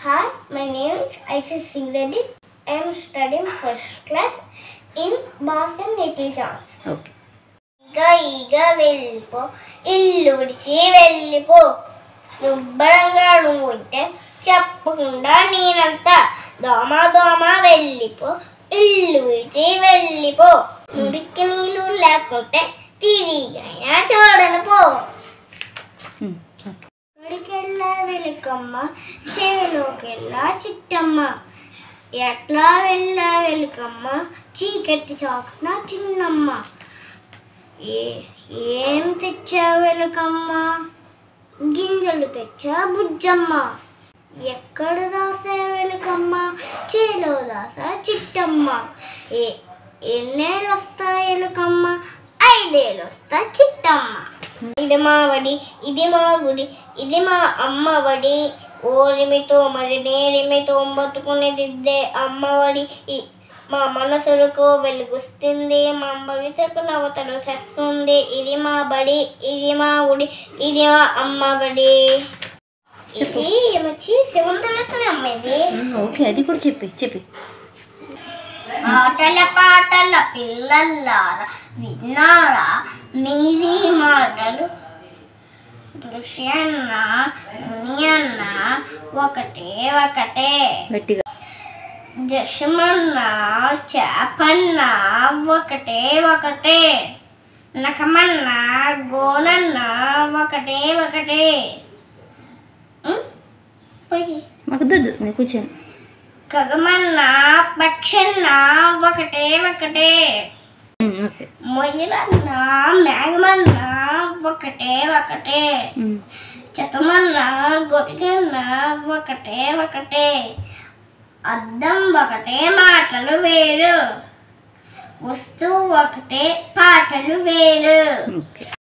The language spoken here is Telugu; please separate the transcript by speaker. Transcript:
Speaker 1: Hi, my name is Isis Sigreddy. I am studying first class in Boston Little Johns.
Speaker 2: Okay
Speaker 1: ఈగ ఈగ వెళ్ళిపో ఇల్లు విడిచి వెళ్ళిపో శుభ్రంగా నువ్వు ఉంటే చెప్పకుండా నేనంతా దోమ దోమ వెళ్ళిపో ఇల్లు విడిచి వెళ్ళిపో మురికి నీళ్ళు లేకుంటే తిరిగైనా చూడను పో
Speaker 2: ఉమ్, ఓకే
Speaker 1: ఎక్కడికెళ్ళా వెలుకమ్మ చెవిలోకెళ్ళా చిట్టమ్మ ఎట్లా వెళ్ళా వెలుకమ్మ చీకటి చాకున చిన్నమ్మ ఏ ఏం తెచ్చా వెలుకమ్మ గింజలు తెచ్చా బుజ్జమ్మ ఎక్కడ దాసా వెలుకమ్మ చేలో దాసా చిట్టమ్మ ఏ ఎన్నేళ్ళు వస్తాయి ఎలుకమ్మ ఐదేళ్ళు వస్తా చిట్టమ్మ ఇది మా వడి ఇది మా గుడి ఇది మా అమ్మ వడి ఓరిమితో మరి నేరిమితో బతుకునేదిద్దే అమ్మ వడి ఈ- మా మనసులకు వెలుగుస్తుంది మా భవితకు నవతలు తెస్తుంది ఇది మా బడి ఇది మా గుడి ఇది మా అమ్మ బడి
Speaker 2: చెప్పు.
Speaker 1: ఇది ఏమొచ్చి సెవెంత్ లెసన్ అమ్మ ఇది
Speaker 2: ఉమ్, ఓకే అది కూడా చెప్పి చెప్పి
Speaker 1: ఆటల పాటల పిల్లల్లారా విన్నారా నీది మాటలు దృశ్యన్న మునియన్న ఒకటే ఒకటే
Speaker 2: గట్టిగా
Speaker 1: జషమన్న చేపన్న ఒకటే ఒకటే నకమన్న గోనన్న ఒకటే ఒకటే ఉం? పోయి
Speaker 2: మాకు దొద్దు నేను కూర్చోను
Speaker 1: కగమన్న పక్షన్న ఒకటే ఒకటే
Speaker 2: ఉమ్, ఓకే
Speaker 1: మొయ్యలన్న మేఘమన్న ఒకటే ఒకటే
Speaker 2: ఉమ్,
Speaker 1: చతమన్న గొరిగన్న ఒకటే ఒకటే అద్దం ఒకటే మాటలు వేరు వస్తువు ఒకటే పాటలు వేరు
Speaker 2: ఓకే